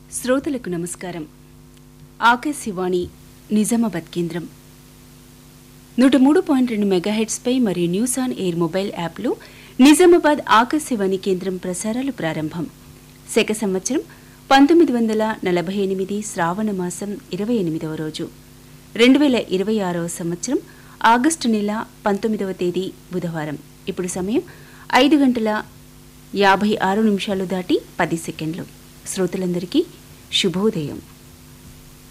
శ్రోతలకు నమస్కారం ఆకాశవాణి నిజామాబాద్ కేంద్రం నూట మూడు పాయింట్ రెండు మెగాహెట్స్పై మరియు న్యూస్ ఆన్ ఎయిర్ మొబైల్ యాప్లో నిజామాబాద్ ఆకాశవాణి కేంద్రం ప్రసారాలు ప్రారంభం శక సంవత్సరం పంతొమ్మిది వందల నలభై ఎనిమిది శ్రావణ మాసం ఇరవై ఎనిమిదవ రోజు రెండు వేల ఇరవై ఆరవ సంవత్సరం ఆగస్టు నెల పంతొమ్మిదవ తేదీ బుధవారం ఇప్పుడు సమయం ఐదు గంటల యాభై ఆరు నిమిషాలు దాటి పది సెకండ్లు శ్రోతలందరికీ శుభోదయం